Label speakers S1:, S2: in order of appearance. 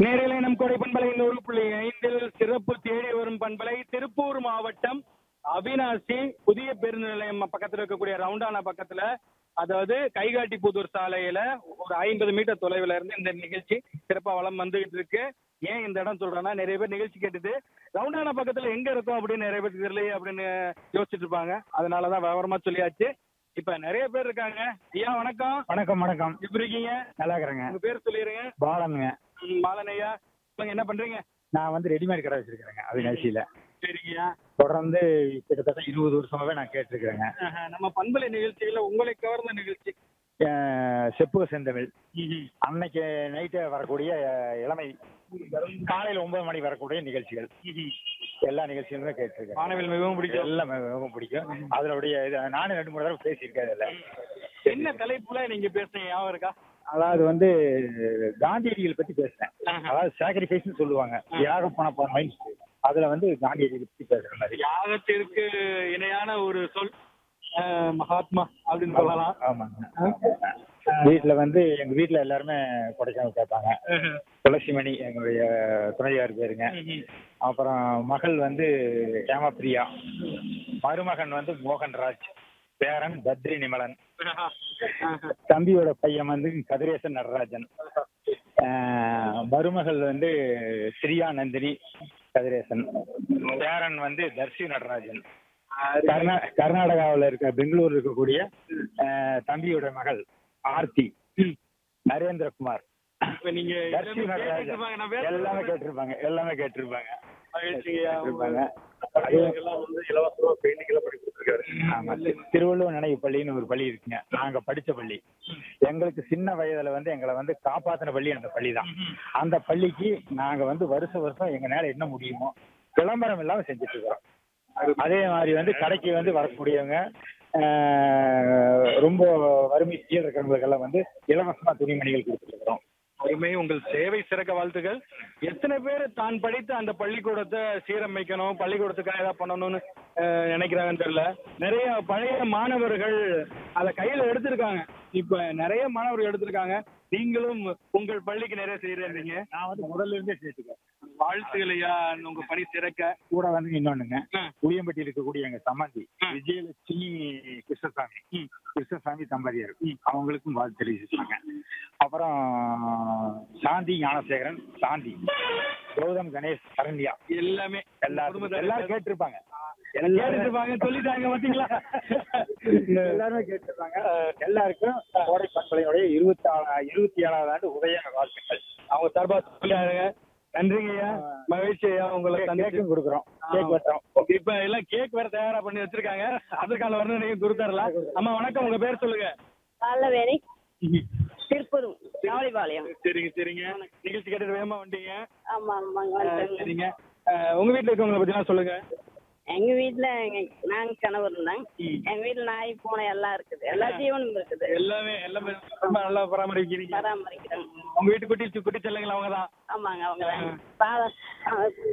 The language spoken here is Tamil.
S1: நேரிலே நம் கோடை பண்பலை நூறு புள்ளி ஐந்தில் சிறப்பு தேடி வரும் பண்பலை திருப்பூர் மாவட்டம் அவினாசி புதிய பேருந்து நிலையம் பக்கத்துல இருக்கக்கூடிய ரவுண்டானா பக்கத்துல அதாவது கைகாட்டி புதூர் சாலையில ஒரு ஐம்பது மீட்டர் தொலைவில் இருந்து இந்த நிகழ்ச்சி சிறப்பா வளம் வந்துகிட்டு இருக்கு ஏன் இந்த இடம் சொல்றேன்னா நிறைய பேர் நிகழ்ச்சி கேட்டுட்டு ரவுண்டானா பக்கத்துல எங்க இருக்கும் அப்படின்னு நிறைய பேர் தெரியலையே அப்படின்னு யோசிச்சுட்டு இருப்பாங்க அதனாலதான் விவரமா சொல்லியாச்சு இப்ப நிறைய பேர் இருக்காங்க ஐயா வணக்கம்
S2: வணக்கம் வணக்கம்
S1: எப்படி இருக்கீங்க
S2: நல்லா இருக்கிறேங்க
S1: உங்க பேர் சொல்லிடுங்க
S2: பாலனுங்க
S1: ம், மாலனையா சொல்லுங்க என்ன பண்றீங்க
S2: நான் வந்து ரெடிமேட் கடை வச்சிருக்கிறேங்க அவினாசியில
S1: சரிங்கய்யா
S2: தொடர்ந்து கிட்டத்தட்ட இருபது வருஷமாவே நான் கேட்டிருக்கிறேங்க
S1: ஆஹா, நம்ம பண்பலை நிகழ்ச்சியில உங்களை கவர்ந்த நிகழ்ச்சி
S2: அஹ் செப்புக செந்தமிழ் அன்னைக்கு நைட்டு வரக்கூடிய அஹ், இளமை காலையில ஒன்பது மணிக்கு வரக்கூடிய நிகழ்ச்சிகள் எல்லா நிகழ்ச்சிகளுமே கேட்டிருக்கேன்
S1: மாணவிகள் மிகவும் பிடிக்கும்
S2: எல்லாம் மிகவும் பிடிக்கும் அதனுடைய இது நானும் ரெண்டு மூணு தடவை பேசியிருக்கேன் இதுல
S1: என்ன தலைப்புல நீங்க பேசுறீங்க ஞாபகம் இருக்கா
S2: அதாவது வந்து காந்தியடிகள் பத்தி பேசுறேன்
S1: ஆஹா.
S2: அதாவது சாக்ரிஃபைஸ்னு சொல்லுவாங்க தியாகம் பண்ண அதுல வந்து காந்தியடிகள் பத்தி பேசுற மாதிரி
S1: யாகத்திற்கு இணையான ஒரு சொல் ஆஹ், மகாத்மா அப்படின்னு சொல்லலாம்
S2: ஆமாங்க வீட்டுல வந்து எங்க வீட்டுல எல்லாருமே கொடைக்கானல் கேட்பாங்க துளசிமணி எங்களுடைய துணையார் பேருங்க அப்புறம் மகள் வந்து ஹேமபிரியா மருமகன் வந்து மோகன்ராஜ் பேரன் பத்ரி நிமலன் தம்பியோட பையன் வந்து கதிரேசன் நடராஜன் ஆஹ் மருமகள் வந்து ஸ்ரீயா நந்தினி கதிரேசன் பேரன் வந்து தர்சி நடராஜன் கர்நா கர்நாடகாவில் இருக்க பெங்களூர் இருக்கக்கூடிய ஆஹ் தம்பியோட மகள் ஆர்த்தி நரேந்திரகுமார்
S1: இப்ப நீங்க
S2: தர்சி
S1: எல்லாமே
S2: நடராஜன்
S1: கேட்டிருப்பாங்க. நான் வேற
S2: எல்லாமே
S1: சொல்றேன்.
S2: கேட்டிருப்பாங்க எல்லாமே கேட்டிருப்பாங்க
S1: மகிழ்ச்சிங்கய்யா.
S2: கேட்டிருப்பாங்க
S1: பள்ளிகளுக்கெல்லாம் வந்து இலவசமா பெயிண்டிங்லாம் பண்ணி கொடுத்துருக்காரு
S2: ஆமா. திருவள்ளுவர் நினைவு பள்ளின்னு ஒரு பள்ளி இருக்குங்க நாங்க படிச்ச பள்ளி எங்களுக்கு சின்ன வயதுல வந்து எங்களை வந்து காப்பாத்தின பள்ளி அந்த பள்ளி தான் அந்த பள்ளிக்கு நாங்க வந்து வருஷ வருஷம் எங்க நேரம் என்ன முடியுமோ விளம்பரம் இல்லாம செஞ்சுட்டு இருக்கிறோம் அதே மாதிரி வந்து கடைக்கு வந்து வரக்கூடியவங்க ஆஹ், ரொம்ப வறுமை கீழே இருக்கிறவங்களுக்கெல்லாம் வந்து இலவசமா துணிமணிகள் கொடுத்துட்டு இருக்கிறோம்
S1: அருமை உங்கள் சேவை சிறக்க வாழ்த்துக்கள் எத்தனை பேர் தான் படித்த அந்த பள்ளிக்கூடத்தை சீரமைக்கணும் பள்ளிக்கூடத்துக்காக ஏதாவது பண்ணணும்னு அஹ், நினைக்கிறாங்கன்னு தெரியல நிறைய பழைய மாணவர்கள் அதை கையில எடுத்திருக்காங்க இப்ப நிறைய மாணவர்கள் எடுத்திருக்காங்க நீங்களும் உங்கள் பள்ளிக்கு நிறைய செய்யறீங்க
S2: நான் வந்து முதல்ல இருந்தே சேர்த்துக்கேன்
S1: வாழ்த்துக்கள் ஐயா உங்க பணி சிறக்க
S2: கூட வந்து இன்னொன்னுங்க
S1: ஆ.
S2: புளியம்பட்டி இருக்கக்கூடிய எங்க சம்மந்தி
S1: ஆ.
S2: விஜயலட்சுமி கிருஷ்ணசாமி கிருஷ்ணசாமி தம்பதியர் அவங்களுக்கும் வாழ்த்து தெரிவிச்சிருக்காங்க அப்புறம் சாந்தி ஞானசேகரன் சாந்தி கௌதம் கணேஷ் சரண்யா
S1: எல்லாமே
S2: எல்லாரும்
S1: குடும்பத்தார்
S2: எல்லாரும் கேட்டிருப்பாங்க
S1: கேட்டுருப்பாங்க சொல்லிட்டாங்க பாத்தீங்களா
S2: எல்லாருமே கேட்டிருப்பாங்க எல்லாருக்கும் கோடை பண்பலையுடைய இருபத்தி ஆறு இருபத்தி ஏழாவது ஆண்டு உதய வாழ்த்துக்கள்
S1: அவங்க சார்பா சொல்லிட்டாங்க நன்றிங்க ஐயா மகிழ்ச்சி ஐயா உங்களை சந்திச்சு
S2: கேக்கும் கொடுக்குறோம் கேக் வெட்டுறோம்
S1: இப்ப எல்லாம் கேக் வேற தயாரா பண்ணி வச்சிருக்காங்க அதற்கான வரணும் நீங்க கொடுத்துடலாம் அம்மா வணக்கம் உங்க பேர் சொல்லுங்க
S3: பாலவேணி திருப்பூர் நாவலிபாளையம்
S1: சரிங்க சரிங்க நிகழ்ச்சி கேட்டுட்டு வேகமா வந்துட்டீங்க
S3: ஆமா ஆமாங்க
S1: அஹ்,
S3: வந்துட்டேங்க.
S1: சரிங்க அஹ், உங்க வீட்டுல இருக்கவங்களை பத்தி சொல்லுங்க
S3: எங்க வீட்டுல எங்க நாங்க கணவர் இருந்தாங்க எங்க வீட்டுல நாய் பூனை எல்லாம் இருக்குது எல்லா ஜீவனும் இருக்குது
S1: எல்லாமே எல்லாமே ரொம்ப நல்லா பராமரிக்கிறீங்க
S3: பராமரிக்கிறோம்
S1: உங்க வீட்டு குட்டி குட்டி செல்லுங்களா அவங்க தான்
S3: ஆமாங்க அவங்க